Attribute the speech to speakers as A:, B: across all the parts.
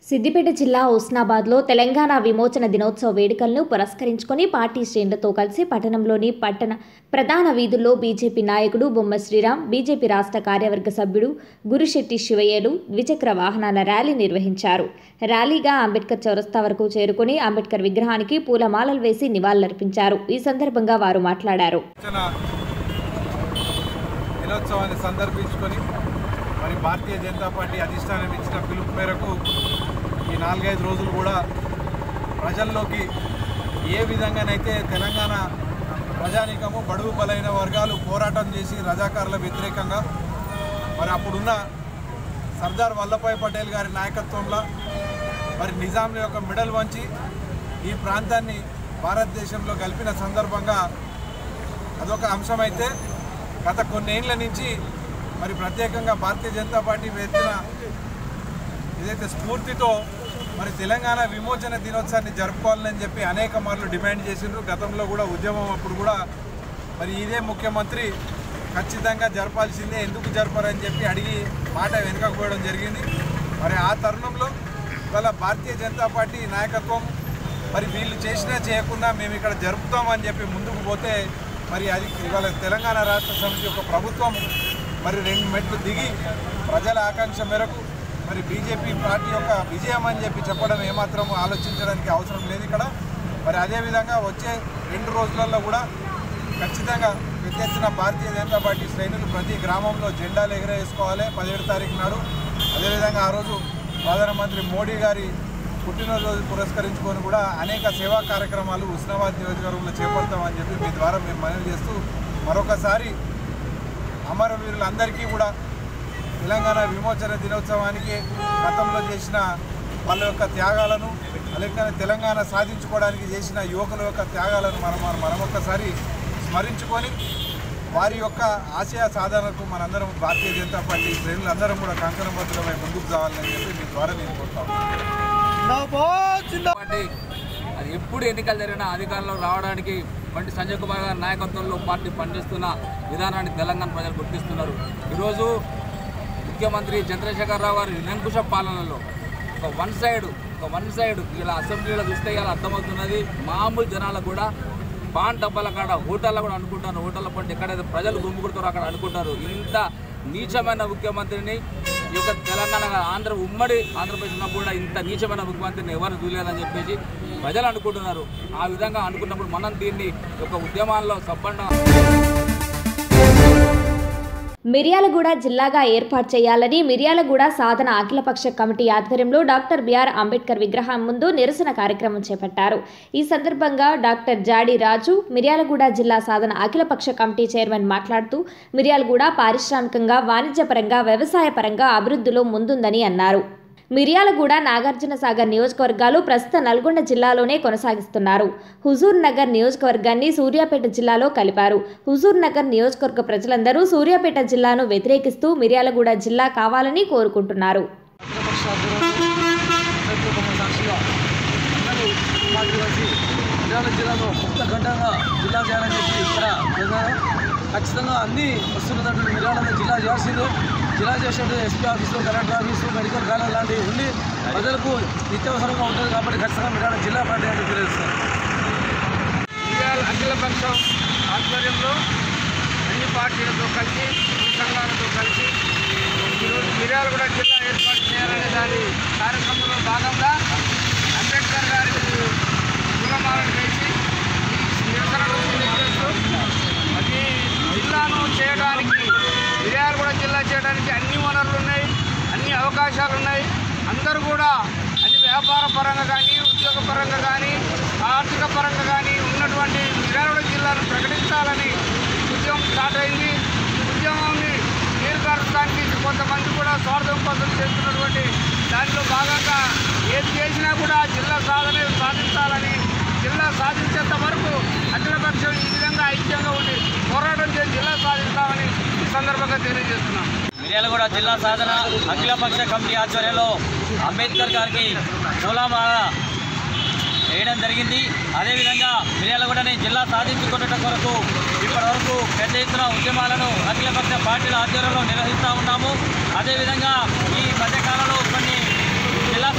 A: సిద్దిపేట జిల్లా హుస్నాబాద్లో తెలంగాణ విమోచన దినోత్సవ వేడుకలను పురస్కరించుకొని పార్టీ శ్రేణులతో కలిసి పట్టణంలోని పట్టణ ప్రధాన వీధుల్లో బీజేపీ నాయకుడు బొమ్మ శ్రీరామ్ బీజేపీ రాష్ట్ర కార్యవర్గ సభ్యుడు గురుశెట్టి శివయ్యలు ద్విచక్ర వాహనాల ర్యాలీ నిర్వహించారు ర్యాలీగా అంబేద్కర్ చౌరస్తా వరకు చేరుకుని అంబేద్కర్ విగ్రహానికి పూలమాలలు వేసి నివాళులర్పించారు ఈ సందర్భంగా వారు మాట్లాడారు
B: విమోచన దినోత్సవాన్ని సందర్భించుకొని మరి భారతీయ జనతా పార్టీ అధిష్టానం ఇచ్చిన పిలుపు మేరకు ఈ నాలుగైదు రోజులు కూడా ప్రజల్లోకి ఏ విధంగానైతే తెలంగాణ ప్రజానీకము బడుగు బలైన వర్గాలు పోరాటం చేసి రజాకారుల వ్యతిరేకంగా మరి అప్పుడున్న సర్దార్ వల్లభాయ్ పటేల్ గారి నాయకత్వంలో మరి నిజాంల యొక్క మెడల్ వంచి ఈ ప్రాంతాన్ని భారతదేశంలో కలిపిన సందర్భంగా అదొక అంశమైతే గత కొన్నేళ్ల నుంచి మరి ప్రత్యేకంగా భారతీయ జనతా పార్టీ ఎత్తిన ఏదైతే స్ఫూర్తితో మరి తెలంగాణ విమోచన దినోత్సవాన్ని జరుపుకోవాలని చెప్పి అనేక మార్లు డిమాండ్ చేసిండ్రు గతంలో కూడా ఉద్యమం అప్పుడు కూడా మరి ఇదే ముఖ్యమంత్రి ఖచ్చితంగా జరపాల్సిందే ఎందుకు జరపరని చెప్పి అడిగి మాట వెనుకపోవడం జరిగింది మరి ఆ తరుణంలో ఇవాళ భారతీయ జనతా పార్టీ నాయకత్వం మరి వీళ్ళు చేసినా చేయకుండా మేము ఇక్కడ జరుపుతామని చెప్పి ముందుకు పోతే మరి అది ఇవాళ తెలంగాణ రాష్ట్ర సమితి యొక్క ప్రభుత్వం మరి రెండు మెట్లు దిగి ప్రజల ఆకాంక్ష మేరకు మరి బీజేపీ పార్టీ యొక్క విజయం అని చెప్పి చెప్పడం ఏమాత్రం ఆలోచించడానికి అవసరం లేదు ఇక్కడ మరి అదేవిధంగా వచ్చే రెండు రోజులలో కూడా ఖచ్చితంగా పెద్ద ఎత్తున భారతీయ జనతా పార్టీ శ్రేణులు ప్రతి గ్రామంలో జెండాలు ఎగరేసుకోవాలి పదిహేడు తారీఖు నాడు అదేవిధంగా ఆ రోజు ప్రధానమంత్రి మోడీ గారి పుట్టినరోజు పురస్కరించుకొని కూడా అనేక సేవా కార్యక్రమాలు ఉస్నాబాద్ నియోజకవర్గంలో చేపడతామని చెప్పి మీ ద్వారా మేము మనవి చేస్తూ మరొకసారి అమరవీరులందరికీ కూడా తెలంగాణ విమోచన దినోత్సవానికి గతంలో చేసిన వాళ్ళ యొక్క త్యాగాలను అలాగే తెలంగాణ సాధించుకోవడానికి చేసిన యువకుల యొక్క త్యాగాలను మనం మనం మనమొక్కసారి స్మరించుకొని వారి యొక్క ఆశయ సాధనకు మనందరం భారతీయ జనతా పార్టీ శ్రేణులందరం కూడా కంకణబద్ధులమై ముందుకు రావాలని చెప్పి మీ ద్వారా నేను కోరుతాను
C: పార్టీ అది ఎప్పుడు ఎన్నికలు జరిగినా అధికారంలో రావడానికి బండి సంజయ్ కుమార్ గారి నాయకత్వంలో పార్టీ పనిచేస్తున్న విధానాన్ని తెలంగాణ ప్రజలు గుర్తిస్తున్నారు ఈరోజు ముఖ్యమంత్రి చంద్రశేఖరరావు గారి నిరంకుశ పాలనలో ఒక వన్ సైడ్ ఒక వన్ సైడ్ ఇలా అసెంబ్లీలో చూస్తే ఇలా అర్థమవుతున్నది మామూలు జనాలకు కూడా పాన్ డబ్బాల కాడ హోటల్లో కూడా అనుకుంటారు హోటళ్ళ పంట ఎక్కడైతే ప్రజలు గుమ్ముకుడతారో అక్కడ అనుకుంటారు ఇంత నీచమైన ముఖ్యమంత్రిని ఈ యొక్క తెలంగాణ ఆంధ్ర ఉమ్మడి ఆంధ్రప్రదేశ్ ఉన్నప్పుడు కూడా ఇంత నీచమైన ముఖ్యమంత్రిని ఎవరు చూడలేదని చెప్పేసి ప్రజలు అనుకుంటున్నారు ఆ విధంగా అనుకున్నప్పుడు మనం దీన్ని ఒక ఉద్యమాల్లో సబ్బండ
A: మిర్యాలగూడ జిల్లాగా ఏర్పాటు చేయాలని మిర్యాలగూడ సాధన అఖిలపక్ష కమిటీ ఆధ్వర్యంలో డాక్టర్ బిఆర్ అంబేద్కర్ విగ్రహం ముందు నిరసన కార్యక్రమం చేపట్టారు ఈ సందర్భంగా డాక్టర్ జాడి రాజు మిర్యాలగూడ జిల్లా సాధన అఖిలపక్ష కమిటీ చైర్మన్ మాట్లాడుతూ మిర్యాలగూడ పారిశ్రామికంగా వాణిజ్యపరంగా వ్యవసాయపరంగా అభివృద్ధిలో ముందుందని అన్నారు మిర్యాలగూడ నాగార్జున సాగర్ నియోజకవర్గాలు ప్రస్తుత నల్గొండ జిల్లాలోనే కొనసాగిస్తున్నారు హుజూర్ నగర్ నియోజకవర్గాన్ని సూర్యాపేట జిల్లాలో కలిపారు హుజూర్ నగర్ నియోజకవర్గ ప్రజలందరూ సూర్యాపేట జిల్లాను వ్యతిరేకిస్తూ మిర్యాలగూడ జిల్లా కావాలని కోరుకుంటున్నారు
D: జిల్లాలో జిల్లాలో కొత్త ఘట్టంగా జిల్లా చేయాలని చెప్పి ఇక్కడ ప్రజలు ఖచ్చితంగా అన్ని వస్తున్నటువంటి మిర్యాలను జిల్లా చేయాల్సిందే జిల్లా చేసేది SP office collector office medical college లాంటివి ఉండి ప్రజలకు నిత్యవసరంగా ఉంటుంది కాబట్టి ఖచ్చితంగా మిర్యాల జిల్లా పార్టీ అని తెలియజేస్తారు
E: ఇండియా అఖిల పక్షం ఆధ్వర్యంలో అన్ని పార్టీలతో కలిసి అన్ని సంఘాలతో కలిసి ఈరోజు మిర్యాలగూడ జిల్లా ఏర్పాటు చేయాలనే దాని కార్యక్రమంలో భాగంగా అంబేద్కర్ గారికి పూలమాలను వేసి ఈ నిరసనలు తెలియజేస్తూ అది జిల్లాను చేయడానికి మిర్యాలగూడ జిల్లా చేయడానికి అన్ని వనరులు ఉన్నాయి అన్ని అవకాశాలు ఉన్నాయి అందరూ కూడా అన్ని వ్యాపార పరంగా కానీ ఉద్యోగ పరంగా కానీ ఆర్థిక పరంగా కానీ ఉన్నటువంటి మిర్యాలగూడ జిల్లాను ప్రకటించాలని ఉద్యమం స్టార్ట్ అయింది ఈ ఉద్యమాన్ని నీరుగార్చడానికి కొంతమంది కూడా స్వార్థం కోసం చేస్తున్నటువంటి దానిలో భాగంగా ఏది చేసినా కూడా జిల్లా సాధన సాధించాలని జిల్లా సాధించేంత వరకు అఖిలపక్షం ఈ విధంగా ఐక్యంగా ఉండి పోరాటం చేసి జిల్లా సాధిస్తామని ఈ సందర్భంగా తెలియజేస్తున్నాం
F: మిర్యాలగూడ జిల్లా సాధన అఖిలపక్ష కమిటీ ఆధ్వర్యంలో అంబేద్కర్ గారికి పూలమాల వేయడం జరిగింది అదేవిధంగా మిర్యాలగూడని జిల్లా సాధించుకున్నట కొరకు ఇప్పటివరకు పెద్ద ఎత్తున ఉద్యమాలను అఖిలపక్ష పార్టీల ఆధ్వర్యంలో నిర్వహిస్తూ ఉన్నాము అదేవిధంగా ఈ మధ్యకాలంలో కొన్ని జిల్లా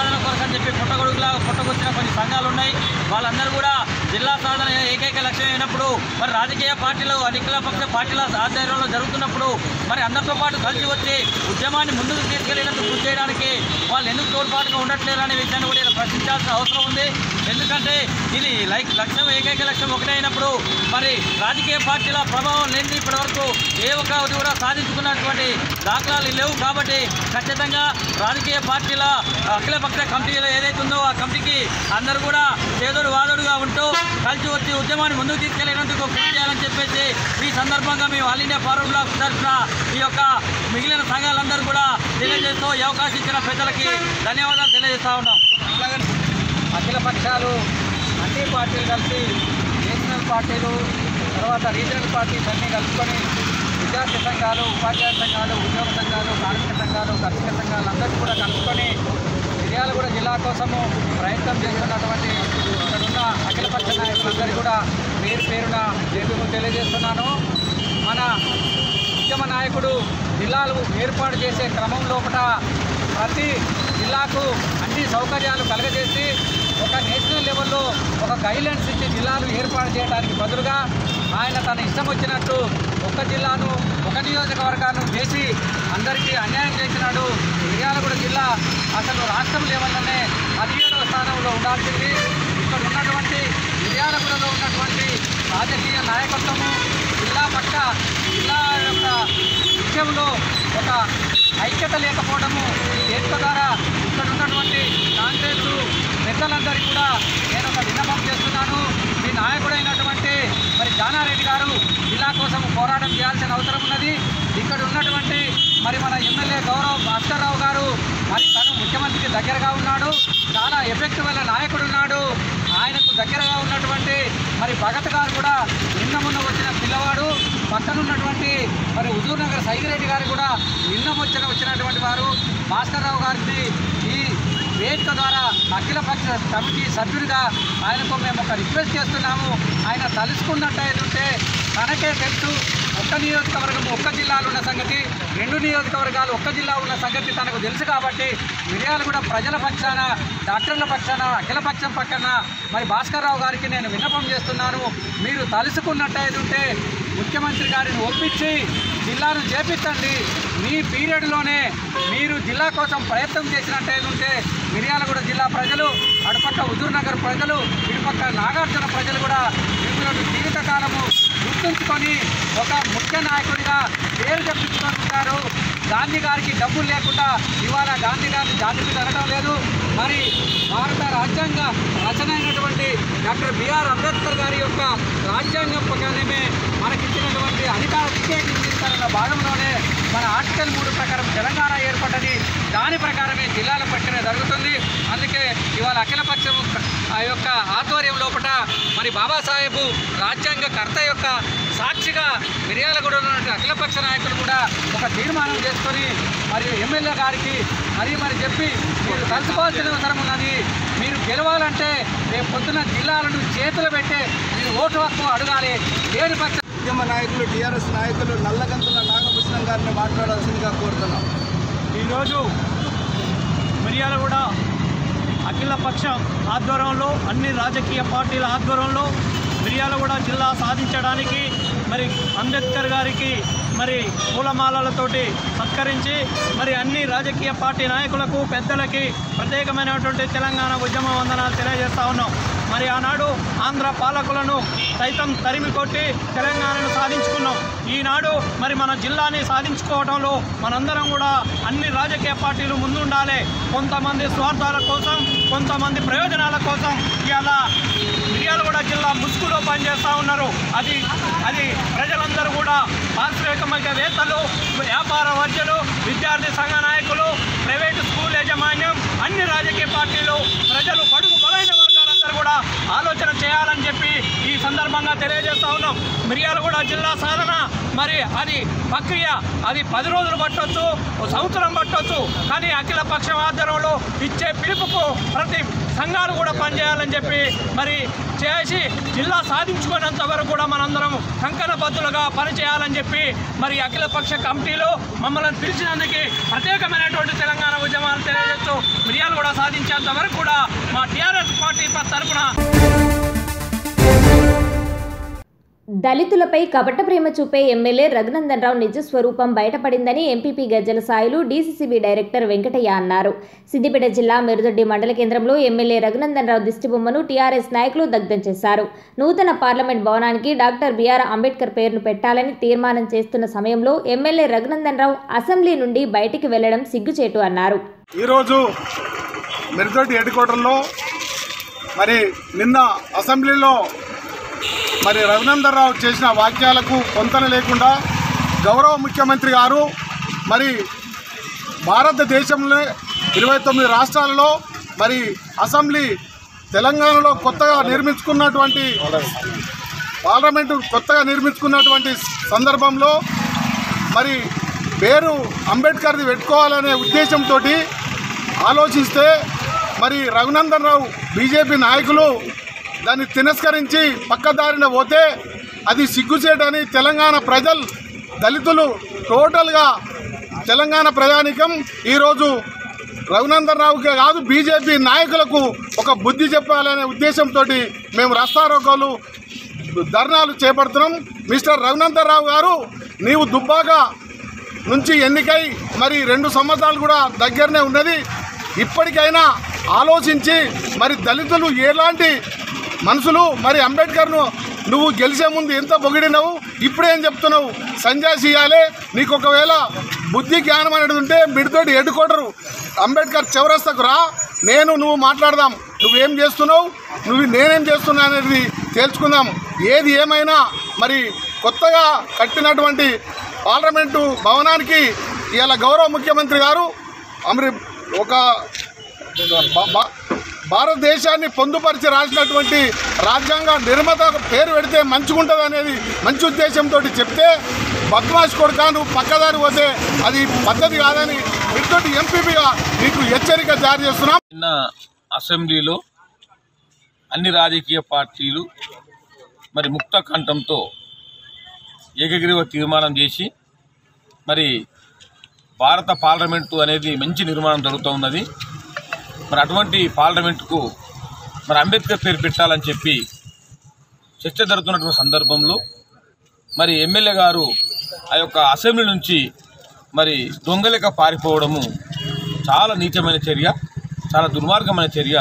F: సాధన కొరకు అని చెప్పి పుట్టగొడుగులా పుట్టకొచ్చిన కొన్ని సంఘాలు ఉన్నాయి వాళ్ళందరూ కూడా జిల్లా సాధన ఏకైక లక్ష్యం అయినప్పుడు మరి రాజకీయ పార్టీలు అధికార పక్ష పార్టీల ఆధ్వర్యంలో జరుగుతున్నప్పుడు మరి అందరితో పాటు కలిసి వచ్చి ఉద్యమాన్ని ముందుకు తీసుకెళ్లేందుకు కృషి చేయడానికి వాళ్ళు ఎందుకు తోడ్పాటుగా ఉండట్లేరు అనే విషయాన్ని కూడా ఇలా ప్రశ్నించాల్సిన అవసరం ఉంది ఎందుకంటే ఇది లైక్ లక్ష్యం ఏకైక లక్ష్యం ఒకటే అయినప్పుడు మరి రాజకీయ పార్టీల ప్రభావం లేని ఇప్పటి వరకు ఏ ఒక్కటి కూడా సాధించుకున్నటువంటి దాఖలాలు లేవు కాబట్టి ఖచ్చితంగా రాజకీయ పార్టీల అఖిలపక్ష కమిటీలో ఏదైతే ఉందో ఆ కమిటీకి అందరూ కూడా చేదోడు వాదోడుగా ఉంటూ కలిసి వచ్చి ఉద్యమాన్ని ముందుకు తీసుకెళ్లేందుకు కృషి చేయాలని చెప్పేసి ఈ సందర్భంగా మేము ఆల్ ఇండియా ఫార్వర్డ్ బ్లాక్ తరఫున ఈ యొక్క మిగిలిన సంఘాలందరూ కూడా తెలియజేస్తూ ఈ అవకాశం ఇచ్చిన పెద్దలకి ధన్యవాదాలు తెలియజేస్తా ఉన్నాం
G: అఖిల పక్షాలు అన్ని పార్టీలు కలిసి నేషనల్ పార్టీలు తర్వాత రీజనల్ పార్టీస్ అన్నీ కలుపుకొని విద్యార్థి సంఘాలు ఉపాధ్యాయ సంఘాలు ఉద్యోగ సంఘాలు కార్మిక సంఘాలు కర్షక సంఘాలు అందరినీ కూడా కలుపుకొని మిర్యాలగూడ జిల్లా కోసము ప్రయత్నం చేస్తున్నటువంటి ఇక్కడున్న అఖిలపక్ష నాయకులందరికీ కూడా పేరు పేరున జేబీలు తెలియజేస్తున్నాను మన ఉద్యమ నాయకుడు జిల్లాలు ఏర్పాటు చేసే క్రమం లోపల ప్రతి జిల్లాకు అన్ని సౌకర్యాలు కలగజేసి ఒక నేషనల్ లెవెల్లో ఒక గైడ్లైన్స్ ఇచ్చి జిల్లాలు ఏర్పాటు చేయడానికి బదులుగా ఆయన తన ఇష్టం వచ్చినట్టు ఒక జిల్లాను ఒక నియోజకవర్గాన్ని చేసి అందరికీ అన్యాయం చేసినాడు మిర్యాలగూడ జిల్లా అసలు రాష్ట్రం లెవెల్లోనే పదిహేడవ స్థానంలో ఉండాల్సింది ఇక్కడ ఉన్నటువంటి మిర్యాలగూడలో ఉన్నటువంటి రాజకీయ నాయకత్వము జిల్లా పట్ల జిల్లా యొక్క విషయంలో ఒక ఐక్యత లేకపోవడము దేశ ద్వారా ఇక్కడ ఉన్నటువంటి కాంగ్రెస్ పెద్దలందరికీ కూడా నేను ఒక విన్నపం చేస్తున్నాను మీ నాయకుడైనటువంటి మరి జానారెడ్డి గారు జిల్లా కోసం పోరాటం చేయాల్సిన అవసరం ఉన్నది ఇక్కడ ఉన్నటువంటి మరి మన ఎమ్మెల్యే గౌరవ్ భాస్కర్రావు గారు మరి తను ముఖ్యమంత్రికి దగ్గరగా ఉన్నాడు చాలా ఎఫెక్టివ్ అయిన నాయకుడు ఉన్నాడు ఆయనకు దగ్గరగా ఉన్నటువంటి మరి భగత్ గారు కూడా నిన్న మొన్న వచ్చిన పిల్లవాడు పక్కన ఉన్నటువంటి మరి హుజూర్ నగర్ సైగిరెడ్డి గారు కూడా నిన్న వచ్చిన వచ్చినటువంటి వారు భాస్కర్రావు గారికి ఈ వేదిక ద్వారా అఖిల పక్ష కమిటీ సభ్యుడిగా ఆయనకు మేము ఒక రిక్వెస్ట్ చేస్తున్నాము ఆయన తలుసుకున్నట్టయితే తనకే తెలుసు ఒక్క నియోజకవర్గం ఒక్క జిల్లాలో ఉన్న సంగతి రెండు నియోజకవర్గాలు ఒక్క జిల్లా ఉన్న సంగతి తనకు తెలుసు కాబట్టి మిర్యాలు కూడా ప్రజల పక్షాన డాక్టర్ల పక్షాన అఖిల పక్షం పక్కన మరి భాస్కర్రావు గారికి నేను విన్నపం చేస్తున్నాను మీరు తలుసుకున్నట్టయితే ఉంటే ముఖ్యమంత్రి గారిని ఒప్పించి జిల్లాను చేపించండి మీ పీరియడ్లోనే మీరు జిల్లా కోసం ప్రయత్నం చేసినట్టయితే ఉంటే మిర్యాలగూడ జిల్లా ప్రజలు అటుపక్క హుజూర్ నగర్ ప్రజలు ఇటుపక్క నాగార్జున ప్రజలు కూడా మిమ్మల్ని జీవితకాలము గుర్తుంచుకొని ఒక ముఖ్య నాయకుడిగా పేరు చెప్పించుకుంటారు గాంధీ గారికి డబ్బులు లేకుండా ఇవాళ గాంధీ గారిని జాతికి జరగడం లేదు మరి భారత రాజ్యాంగ రచన అయినటువంటి డాక్టర్ బిఆర్ అంబేద్కర్ గారి యొక్క రాజ్యాంగం ప్రకారమే మనకిచ్చినటువంటి అధికార వికేంద్రీకరణ భాగంలోనే మన ఆర్టికల్ మూడు ప్రకారం తెలంగాణ ఏర్పడ్డది దాని ప్రకారమే జిల్లాల ప్రక్రియ జరుగుతుంది అందుకే ఇవాళ అఖిలపక్షం ఆ యొక్క ఆధ్వర్యం లోపల మరి బాబాసాహెబ్ రాజ్యాంగ కర్త యొక్క సాక్షిగా మిర్యాలగూడ ఉన్నటువంటి అఖిలపక్ష నాయకులు కూడా ఒక తీర్మానం చేసుకొని మరి ఎమ్మెల్యే గారికి మరి మరి చెప్పి మీరు కలుసుకోవాల్సిన అవసరం ఉన్నది మీరు గెలవాలంటే రేపు పొద్దున జిల్లాలను చేతులు పెట్టి మీరు ఓటు హక్కు అడగాలి లేని పక్ష
B: ఉద్యమ నాయకులు టీఆర్ఎస్ నాయకులు నల్లగంతుల నాగభూషణం గారిని మాట్లాడాల్సిందిగా కోరుతున్నాం
H: ఈరోజు మిర్యాలగూడ అఖిల పక్షం ఆధ్వర్యంలో అన్ని రాజకీయ పార్టీల ఆధ్వర్యంలో మిర్యాలగూడ జిల్లా సాధించడానికి మరి అంబేద్కర్ గారికి మరి పూలమాలలతోటి సత్కరించి మరి అన్ని రాజకీయ పార్టీ నాయకులకు పెద్దలకి ప్రత్యేకమైనటువంటి తెలంగాణ ఉద్యమ వందనాలు తెలియజేస్తా ఉన్నాం మరి ఆనాడు ఆంధ్ర పాలకులను సైతం తరిమి కొట్టి తెలంగాణను సాధించుకున్నాం ఈనాడు మరి మన జిల్లాని సాధించుకోవడంలో మనందరం కూడా అన్ని రాజకీయ పార్టీలు ముందుండాలి కొంతమంది స్వార్థాల కోసం కొంతమంది ప్రయోజనాల కోసం ఇవాళ మిర్యాలగూడ జిల్లా ముసుగులో పనిచేస్తూ ఉన్నారు అది అది ప్రజలందరూ కూడా పారిశ్రామికవేత్తలు వ్యాపార వర్జలు విద్యార్థి సంఘ నాయకులు ప్రైవేటు స్కూల్ యాజమాన్యం అన్ని రాజకీయ పార్టీలు ప్రజలు బడుగు బలైన వర్గాలందరూ కూడా ఆలోచన చేయాలని చెప్పి ఈ సందర్భంగా తెలియజేస్తా ఉన్నాం మిర్యాలగూడ జిల్లా సాధన మరి అది ప్రక్రియ అది పది రోజులు పట్టొచ్చు ఓ సంవత్సరం పట్టొచ్చు కానీ అఖిల పక్షం ఆధ్వర్యంలో ఇచ్చే పిలుపుకు ప్రతి సంఘాలు కూడా పనిచేయాలని చెప్పి మరి చేసి జిల్లా సాధించుకునేంత వరకు కూడా మనందరం కంకణబద్దులుగా పనిచేయాలని చెప్పి మరి అఖిల పక్ష కమిటీలో మమ్మల్ని పిలిచినందుకు ప్రత్యేకమైనటువంటి తెలంగాణ ఉద్యమాలు తెలియజేస్తూ సాధించవచ్చు మిరియాలు కూడా సాధించేంత వరకు కూడా మా టీఆర్ఎస్ పార్టీ తరఫున
A: దళితులపై కపట ప్రేమ చూపే ఎమ్మెల్యే రఘునందన్ రావు నిజ స్వరూపం బయటపడిందని MPP Gajjala Sailu DCCB director Venkataiah అన్నారు సిద్దిపేట జిల్లా మెరుదొడ్డి మండల కేంద్రంలో ఎమ్మెల్యే రఘునందన్ రావు దిష్టిబొమ్మను టీఆర్ఎస్ నాయకులు దగ్ధం చేశారు నూతన పార్లమెంట్ భవనానికి డాక్టర్ బిఆర్ అంబేద్కర్ పేరును పెట్టాలని తీర్మానం చేస్తున్న సమయంలో ఎమ్మెల్యే రఘునందన్ రావు అసెంబ్లీ నుండి బయటికి వెళ్లడం సిగ్గుచేటు అన్నారు
B: ఈరోజు మెరితోటి హెడ్ క్వార్టర్లో మరి నిన్న అసెంబ్లీలో మరి రఘునందన్ రావు చేసిన వాక్యాలకు పొంతన లేకుండా గౌరవ ముఖ్యమంత్రి గారు మరి భారతదేశంలో ఇరవై తొమ్మిది రాష్ట్రాలలో మరి అసెంబ్లీ తెలంగాణలో కొత్తగా నిర్మించుకున్నటువంటి పార్లమెంటు కొత్తగా నిర్మించుకున్నటువంటి సందర్భంలో మరి పేరు అంబేద్కర్ది పెట్టుకోవాలనే ఉద్దేశంతో ఆలోచిస్తే మరి రఘునందన్ రావు బీజేపీ నాయకులు దాన్ని తిరస్కరించి పక్కదారిన పోతే అది సిగ్గుచేటని తెలంగాణ ప్రజలు దళితులు టోటల్గా తెలంగాణ ప్రజానికం ఈరోజు రఘునందన్ రావుకే కాదు బీజేపీ నాయకులకు ఒక బుద్ధి చెప్పాలనే ఉద్దేశంతో మేము రస్తారోకోలు ధర్నాలు చేపడుతున్నాం మిస్టర్ రఘునందన్ రావు గారు నీవు దుబ్బాక నుంచి ఎన్నికై మరి రెండు సంవత్సరాలు కూడా దగ్గరనే ఉన్నది ఇప్పటికైనా ఆలోచించి మరి దళితులు ఎలాంటి మనుషులు మరి అంబేద్కర్ను నువ్వు గెలిచే ముందు ఎంత పొగిడినవు ఇప్పుడేం చెప్తున్నావు సంజయ్ ఇయ్యాలే నీకు ఒకవేళ బుద్ధి జ్ఞానం అనేది ఉంటే మిడితోటి ఎడ్డుకోటరు అంబేద్కర్ చౌరస్తకు రా నేను నువ్వు మాట్లాడదాం నువ్వేం చేస్తున్నావు నువ్వు నేనేం చేస్తున్నా అనేది తేల్చుకుందాం ఏది ఏమైనా మరి కొత్తగా కట్టినటువంటి పార్లమెంటు భవనానికి ఇవాళ గౌరవ ముఖ్యమంత్రి గారు అమరి ఒక బ- బ- భారతదేశాన్ని పొందుపరిచి రాసినటువంటి రాజ్యాంగ నిర్మాత పేరు పెడితే మంచిగుంటుంది అనేది మంచి ఉద్దేశంతో చెప్తే బద్మాష్ కొడుకా నువ్వు పక్కదారి పోతే అది పద్ధతి కాదని మీతోటి ఎంపీపీగా నీకు హెచ్చరిక జారీ చేస్తున్నాం
I: నిన్న అసెంబ్లీలో అన్ని రాజకీయ పార్టీలు మరి ముక్త కంఠంతో ఏకగ్రీవ తీర్మానం చేసి మరి భారత పార్లమెంటు అనేది మంచి నిర్మాణం జరుగుతూ ఉన్నది మరి అటువంటి పార్లమెంటుకు మరి అంబేద్కర్ పేరు పెట్టాలని చెప్పి చర్చ జరుగుతున్నటువంటి సందర్భంలో మరి ఎమ్మెల్యే గారు ఆ యొక్క అసెంబ్లీ నుంచి మరి దొంగలేక పారిపోవడము చాలా నీచమైన చర్య చాలా దుర్మార్గమైన చర్య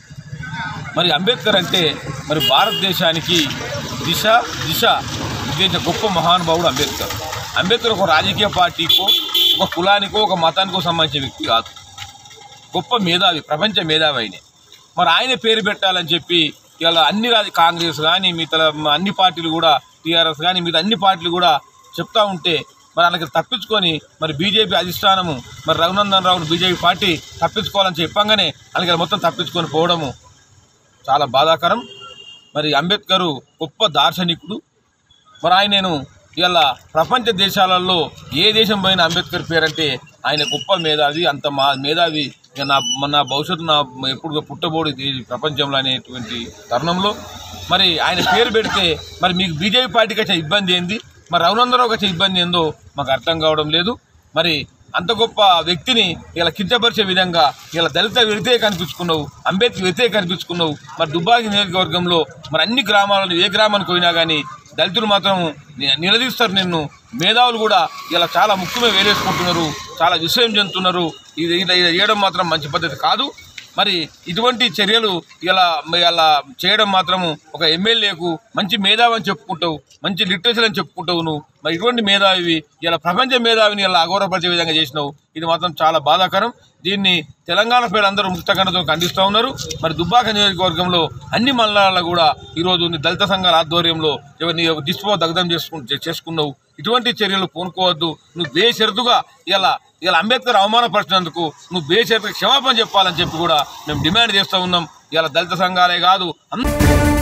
I: మరి అంబేద్కర్ అంటే మరి భారతదేశానికి దిశ దిశ నిర్దేశించిన గొప్ప మహానుభావుడు అంబేద్కర్ అంబేద్కర్ ఒక రాజకీయ పార్టీకో ఒక కులానికో ఒక మతానికో సంబంధించిన వ్యక్తి కాదు గొప్ప మేధావి ప్రపంచ మేధావి ఆయన మరి ఆయన పేరు పెట్టాలని చెప్పి ఇవాళ అన్ని రాజ కాంగ్రెస్ కానీ మిగతా అన్ని పార్టీలు కూడా టీఆర్ఎస్ కానీ మిగతా అన్ని పార్టీలు కూడా చెప్తా ఉంటే మరి వాళ్ళకి తప్పించుకొని మరి బీజేపీ అధిష్టానము మరి రఘునందన్ రావును బీజేపీ పార్టీ తప్పించుకోవాలని చెప్పంగానే వాళ్ళకి మొత్తం తప్పించుకొని పోవడము చాలా బాధాకరం మరి అంబేద్కరు గొప్ప దార్శనికుడు మరి ఆయన నేను ఇవాళ ప్రపంచ దేశాలలో ఏ దేశం పోయిన అంబేద్కర్ పేరంటే ఆయన గొప్ప మేధావి అంత మా మేధావి ఇక నా నా భవిష్యత్తు నా ఎప్పుడు పుట్టబోడు ఈ ప్రపంచంలో అనేటువంటి తరుణంలో మరి ఆయన పేరు పెడితే మరి మీకు బీజేపీ పార్టీకి వచ్చే ఇబ్బంది ఏంది మరి రఘునందరావుకి వచ్చే ఇబ్బంది ఏందో మాకు అర్థం కావడం లేదు మరి అంత గొప్ప వ్యక్తిని ఇలా కించపరిచే విధంగా ఇలా దళిత వ్యతిరేక కనిపించుకున్నావు అంబేద్కర్ వ్యతిరేక కనిపించుకున్నావు మరి దుబ్బాకి నియోజకవర్గంలో మరి అన్ని గ్రామాలలో ఏ గ్రామానికి పోయినా కానీ దళితులు మాత్రం ని- నిలదీస్తారు నిన్ను మేధావులు కూడా ఇలా చాలా ముఖ్యమే వేలేసుకుంటున్నారు చాలా విషయం చెందుతున్నారు ఇది ఇలా ఇలా చేయడం మాత్రం మంచి పద్ధతి కాదు మరి ఇటువంటి చర్యలు ఇలా ఇలా చేయడం మాత్రము ఒక ఎమ్మెల్యేకు మంచి మేధావి అని చెప్పుకుంటావు మంచి లిటరేచర్ అని చెప్పుకుంటావు నువ్వు మరి ఇటువంటి మేధావి ఇలా ప్రపంచ మేధావిని ఇలా అగౌరవపరిచే విధంగా చేసినావు ఇది మాత్రం చాలా బాధాకరం దీన్ని తెలంగాణ ప్రజలందరూ ముక్తకండతో ఖండిస్తూ ఉన్నారు మరి దుబ్బాక నియోజకవర్గంలో అన్ని మండలాల్లో కూడా ఈరోజు నీ దళిత సంఘాల ఆధ్వర్యంలో ఎవరిని దిష్టిపో దగ్ధం చేసుకు చేసుకున్నావు ఇటువంటి చర్యలు పూనుకోవద్దు నువ్వు బేషరతుగా ఇలా ఇలా అంబేద్కర్ అవమానపరిచినందుకు నువ్వు బేషరతుగా క్షమాపణ చెప్పాలని చెప్పి కూడా మేము డిమాండ్ చేస్తూ ఉన్నాం ఇలా దళిత సంఘాలే కాదు అందరూ